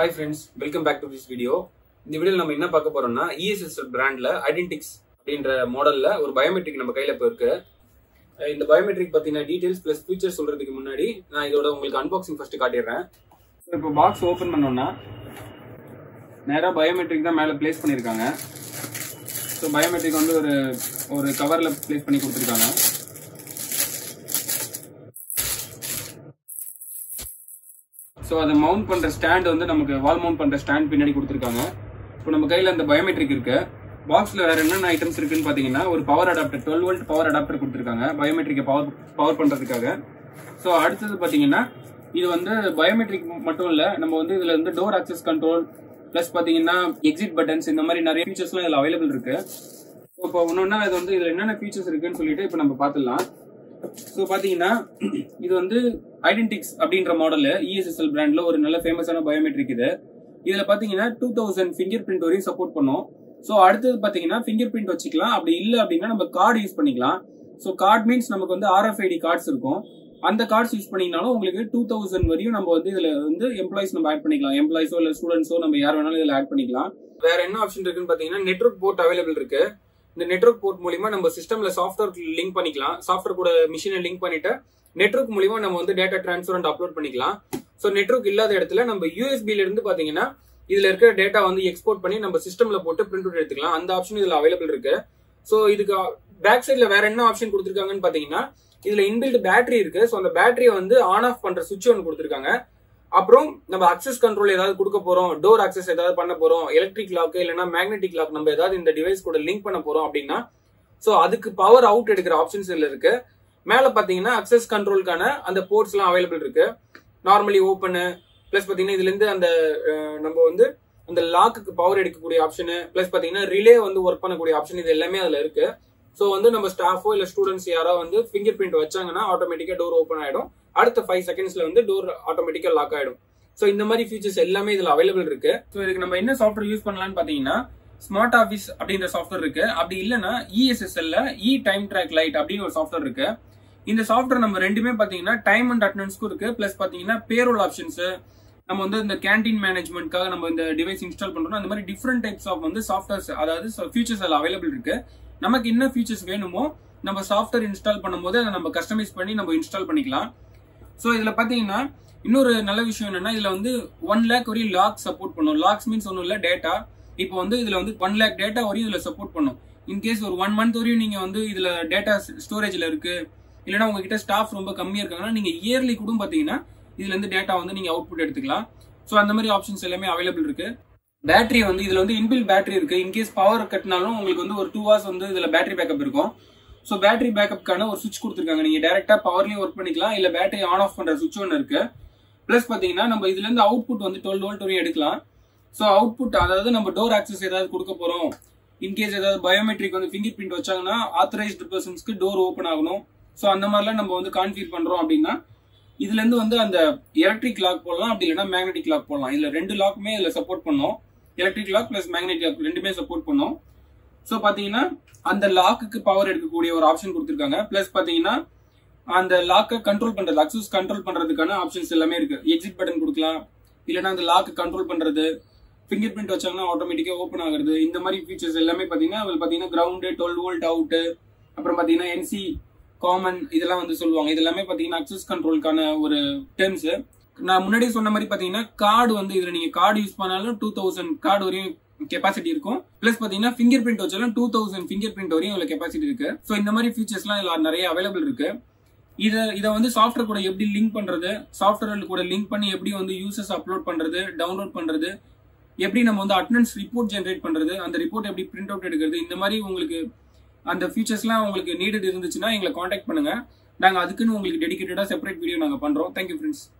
hi friends welcome back to this video இந்த வீடியோவில் நம்ம என்ன பார்க்க போறோம்னா இஎஸ்எஸ்எல் பிராண்ட்ல ஐடென்டிக்ஸ் அப்படின்ற மாடல்ல ஒரு பயோமெட்ரிக் நம்ம கையில இப்போ இருக்கு அஹ் இந்த பயோமெட்ரிக் பத்தின டீடைல்ஸ் பிளஸ் ஃபீச்சர்ஸ் சொல்றதுக்கு முன்னாடி நான் இதோட உங்களுக்கு அன்பாக்சிங் ஃபர்ஸ்ட் காட்டிடுறேன் இப்போ பாக்ஸ் ஓபன் பண்ணோம்னா நேராக பயோமெட்ரிக் தான் மேலே பிளேஸ் பண்ணியிருக்காங்க ஸோ பயோமெட்ரிக் வந்து ஒரு ஒரு கவரில் பிளேஸ் பண்ணி கொடுத்துருக்காங்க ஸோ அதை மவுண்ட் பண்ற ஸ்டாண்ட் வந்து நமக்கு வால் மவுண்ட் பண்ற ஸ்டாண்ட் பின்னாடி கொடுத்துருக்காங்க இப்போ நம்ம கையில அந்த பயோமெட்ரிக் இருக்கு பாக்ஸ்ல வேற என்னென்ன ஐட்டம்ஸ் இருக்குன்னு பாத்தீங்கன்னா ஒரு power adapter twelve volt power adapter கொடுத்துருக்காங்க பயோமெட்ரிக்கை பவர் பவர் பண்றதுக்காக ஸோ அடுத்தது பாத்தீங்கன்னா இது வந்து பயோமெட்ரிக் மட்டும் இல்ல நம்ம வந்து இதுல வந்து டோர் அக்சஸ் கண்ட்ரோல் பிளஸ் பாத்தீங்கன்னா எக்ஸிட் பட்டன்ஸ் இந்த மாதிரி நிறைய ஃபீச்சர்ஸ்லாம் இதுல அவைலபிள் இருக்கு இப்போ ஒன்னொன்னா இது வந்து இதுல என்னென்ன ஃபீச்சர்ஸ் இருக்குன்னு சொல்லிட்டு இப்போ நம்ம பார்த்துடலாம் ஸோ பார்த்தீங்கன்னா இது வந்து ஐடென்டிக்ஸ் அப்படின்ற மாடல் இஎஸ்எஸ்எல் பிராண்ட்ல ஒரு நல்ல ஃபேமஸான பயோமெட்ரிக் இது இதில் பார்த்தீங்கன்னா டூ தௌசண்ட் ஃபிங்கர் பிரிண்ட் வரையும் சப்போர்ட் பண்ணும் ஸோ அடுத்தது பார்த்தீங்கன்னா ஃபிங்கர் பிரிண்ட் வச்சுக்கலாம் அப்படி இல்லை அப்படின்னா நம்ம கார்டு யூஸ் பண்ணிக்கலாம் ஸோ கார்டு மீன்ஸ் நமக்கு வந்து ஆர்எஃப்ஐடி கார்ட்ஸ் இருக்கும் அந்த கார்ட்ஸ் யூஸ் பண்ணிங்கனாலும் உங்களுக்கு டூ தௌசண்ட் வரையும் நம்ம வந்து இதில் வந்து எம்ப்ளாயிஸ் நம்ம ஆட் பண்ணிக்கலாம் எம்ப்ளாயிஸோ இல்லை ஸ்டூடெண்ட்ஸோ நம்ம யார் வேணாலும் இதில் ஆட் பண்ணிக்கலாம் வேற என்ன ஆப்ஷன் இருக்குன்னு பார்த்தீங்கன்னா நெட்ஒர்க் போர்ட் அவைலபிள் இருக்கு இந்த நெட்ஒர்க் போர்ட் மூலியமா நம்ம சிஸ்டம்ல சாஃப்ட்வேர் லிங்க் பண்ணிக்கலாம் சாஃப்ட்வேர் கூட மிஷினை லிங்க் பண்ணிட்டு நெட்ஒர்க் மூலியமா நம்ம வந்து டேட்டா டிரான்ஸ்ஃபர் அண்ட் அப்லோட் பண்ணிக்கலாம் ஸோ நெட்ஒர்க் இல்லாத இடத்துல நம்ம யூஎஸ்பில இருந்து பாத்தீங்கன்னா இதுல இருக்கிற டேட்டா வந்து எக்ஸ்போர்ட் பண்ணி நம்ம சிஸ்டம்ல போட்டு பிரிண்ட் அவுட் எடுத்துக்கலாம் அந்த ஆப்ஷன் இதுல அவைலபிள் இருக்கு ஸோ இதுக்கு பேக் சைட்ல வேற என்ன ஆப்ஷன் கொடுத்துருக்காங்கன்னு பாத்தீங்கன்னா இதுல இன்பில்ட் பேட்டரி இருக்கு ஸோ அந்த பேட்டரியை வந்து ஆன் ஆஃப் பண்ற சுவிட்ச் ஒன்று கொடுத்துருக்காங்க அப்புறம் நம்ம அக்சஸ் கண்ட்ரோல் ஏதாவது கொடுக்க போறோம் டோர் அக்சஸ் ஏதாவது பண்ண போறோம் எலக்ட்ரிக் லாக் இல்லைன்னா மேக்னெட்டிக் லாக் நம்ம ஏதாவது இந்த டிவைஸ் கூட லிங்க் பண்ண போறோம் அப்படின்னா ஸோ அதுக்கு பவர் அவுட் எடுக்கிற ஆப்ஷன்ஸ் இதுல இருக்கு மேல பாத்தீங்கன்னா அக்சஸ் கண்ட்ரோலுக்கான அந்த போர்ட்ஸ் எல்லாம் அவைலபிள் இருக்கு நார்மலி ஓப்பனு பிளஸ் பாத்தீங்கன்னா இதுல இருந்து அந்த அஹ், நம்ம வந்து அந்த லாக்குக்கு பவர் எடுக்கக்கூடிய ஆப்ஷனு பிளஸ் பாத்தீங்கன்னா ரிலே வந்து ஒர்க் பண்ணக்கூடிய ஆப்ஷன் இது எல்லாமே அதுல இருக்கு ஸோ வந்து நம்ம ஸ்டாஃபோ இல்ல ஸ்டூடெண்ட்ஸ் யாரோ வந்து ஃபிங்கர் பிரிண்ட் வச்சாங்கன்னா ஆட்டோமேட்டிக்கா டோர் ஓப்பன் ஆயிடும் அடுத்த ஃபைவ் செகண்ட்ஸ்ல வந்து டோர் ஆட்டோமேட்டிக்கா லாக் ஆயிடும் ஸோ இந்த மாதிரி ஃபீச்சர்ஸ் எல்லாமே இதுல அவைலபிள் இருக்கு ஸோ இதுக்கு நம்ம என்ன சாஃப்ட்வேர் யூஸ் பண்ணலாம்னு பாத்தீங்கன்னா ஸ்மார்ட் ஆஃபீஸ் அப்படின்ற சாஃப்ட்வேர் இருக்கு அப்படி இல்லைன்னா இஎஸ்எஸ்எல்ல இ டைம் ட்ராக் லைட் அப்படின்னு ஒரு சாஃப்ட்வேர் இருக்கு இந்த சாஃப்ட்வேர் நம்ம ரெண்டுமே பாத்தீங்கன்னா டைம் அண்ட் அட்டனன்ஸ்க்கும் இருக்கு பிளஸ் பாத்தீங்கன்னா பேரோல் ஆப்ஷன்ஸ் நம்ம வந்து இந்த கேண்டீன் மேனேஜ்மெண்ட்காக நம்ம இந்த டிவைஸ் இன்ஸ்டால் பண்றோம் அந்த மாதிரி டிஃப்ரெண்ட் டைப்ஸ் ஆஃப் வந்து சாஃப்ட்வேர்ஸ் அதாவது ஃபியூச்சர்ஸ் அதில் அவைலபிள் இருக்கு நமக்கு என்ன ஃபீச்சர்ஸ் வேணுமோ நம்ம சாஃப்ட்வேர் இன்ஸ்டால் பண்ணும்போது அதை நம்ம கஸ்டமைஸ் பண்ணி நம்ம இன்ஸ்டால் பண்ணிக்கலாம் ஸோ இதுல பாத்தீங்கன்னா இன்னொரு நல்ல விஷயம் என்னன்னா இதுல வந்து ஒன் லேக் வரையும் லாக் சப்போர்ட் பண்ணும் லாக்ஸ் மீன்ஸ் ஒன்றும் இல்லை டேட்டா இப்போ வந்து இதுல வந்து ஒன் லேக் டேட்டா வரையும் இதுல சப்போர்ட் பண்ணும் இன்கேஸ் ஒரு ஒன் மந்த் வரையும் நீங்க வந்து இதுல டேட்டா ஸ்டோரேஜ்ல இருக்கு இல்லைன்னா உங்ககிட்ட ஸ்டாஃப் ரொம்ப கம்மியா இருக்காங்கன்னா நீங்க இயர்லி கூட பாத்தீங்கன்னா இதுல இருந்து டேட்டா வந்து நீங்க அவுட்புட் எடுத்துக்கலாம் ஸோ அந்த மாதிரி ஆப்ஷன்ஸ் எல்லாமே அவைலபிள் இருக்கு பேட்டரி வந்து இதுல வந்து இன்பில் பேட்டரி இருக்கு இன்கேஸ் பவர் கட்டினாலும் உங்களுக்கு வந்து ஒரு டூ ஹவர்ஸ் வந்து இதுல பேட்டரி பேக்கப் இருக்கும் ஸோ பேட்டரி பேக்கப்க்கான ஒரு சுவிட்ச் கொடுத்துருக்காங்க நீங்க டேரக்டா பவர்லயும் ஒர்க் பண்ணிக்கலாம் இல்ல பேட்டரி ஆன் ஆஃப் பண்ற சுவிட்ச் ஒன்று இருக்கு பிளஸ் பாத்தீங்கன்னா நம்ம இதுல இருந்து அவுட்புட் வந்து டுவெல் வோல்ட் வரையும் எடுக்கலாம் ஸோ அவுட்புட் அதாவது நம்ம டோர் ஆக்சஸ் ஏதாவது கொடுக்க போறோம் இன்கேஸ் ஏதாவது பயோமெட்ரிக் வந்து ஃபிங்கர் பிரிண்ட் வச்சாங்கன்னா ஆத்தரைஸ்டு பர்சன்ஸ்க்கு டோர் ஓப்பன் ஆகணும் ஸோ அந்த மாதிரிலாம் நம்ம வந்து கான்ஃபிகர் பண்றோம் அப்படின்னா இதுல இருந்து வந்து அந்த எலக்ட்ரிக் லாக் போடலாம் அப்படி இல்லைன்னா மேக்னெட்டிக் லாக் போடலாம் இதுல ரெண்டு லாக்குமே இதுல சப்போர்ட் பண்ணும் electric lock plus magnetic lock ரெண்டுமே சப்போர்ட் பண்ணும் ஸோ பாத்தீங்கன்னா அந்த லாக்குக்கு பவர் எடுக்கக்கூடிய ஒரு ஆப்ஷன் கொடுத்துருக்காங்க பிளஸ் பாத்தீங்கன்னா அந்த லாக்கை கண்ட்ரோல் பண்றது அக்சஸ் கண்ட்ரோல் பண்றதுக்கான ஆப்ஷன்ஸ் எல்லாமே இருக்கு எக்ஸிட் பட்டன் கொடுக்கலாம் இல்லைன்னா அந்த லாக்கு கண்ட்ரோல் பண்றது ஃபிங்கர் பிரிண்ட் வச்சாங்கன்னா ஆட்டோமேட்டிக்கா ஓப்பன் ஆகுறது இந்த மாதிரி ஃபீச்சர்ஸ் எல்லாமே பாத்தீங்கன்னா அதில் பாத்தீங்கன்னா கிரவுண்டு டுவெல் வோல்ட் அவுட் அப்புறம் பாத்தீங்கன்னா என்சி காமன் இதெல்லாம் வந்து சொல்லுவாங்க இது எல்லாமே பாத்தீங்கன்னா அக்சஸ் கண்ட்ரோலுக்கான ஒரு டேர்ம்ஸ் நான் முன்னாடி சொன்ன மாதிரி பாத்தீங்கன்னா கார்டு வந்து இதுல நீங்க கார்டு யூஸ் பண்ணாலும் டூ தௌசண்ட் கார்டு வரையும் கெப்பாசிட்டி இருக்கும் பிளஸ் பாத்தீங்கன்னா ஃபிங்கர் பிரிண்ட் வச்சாலும் டூ தௌசண்ட் ஃபிங்கர் பிரிண்ட் வரையும் இதுல கெப்பாசிட்டி இருக்கு ஸோ இந்த மாதிரி ஃபீச்சர்ஸ்லாம் இதுல நிறைய அவைலபிள் இருக்கு இத இதை வந்து சாஃப்ட்வேர் கூட எப்படி லிங்க் பண்றது சாஃப்ட்வேர் கூட லிங்க் பண்ணி எப்படி வந்து யூசர்ஸ் அப்லோட் பண்றது டவுன்லோட் பண்றது எப்படி நம்ம வந்து அட்டனன்ஸ் ரிப்போர்ட் ஜென்ரேட் பண்றது அந்த ரிப்போர்ட் எப்படி பிரிண்ட் அவுட் எடுக்கிறது இந்த மாதிரி உங்களுக்கு அந்த ஃபீச்சர்ஸ்லாம் உங்களுக்கு நீடட் இருந்துச்சுன்னா எங்களை காண்டாக்ட் பண்ணுங்க நாங்க அதுக்குன்னு உங்களுக்கு டெடிகேட்டடா செப்பரேட் வீடியோ நாங்க பண்றோம் தேங்க்யூ ஃப்ரெண்ட்ஸ்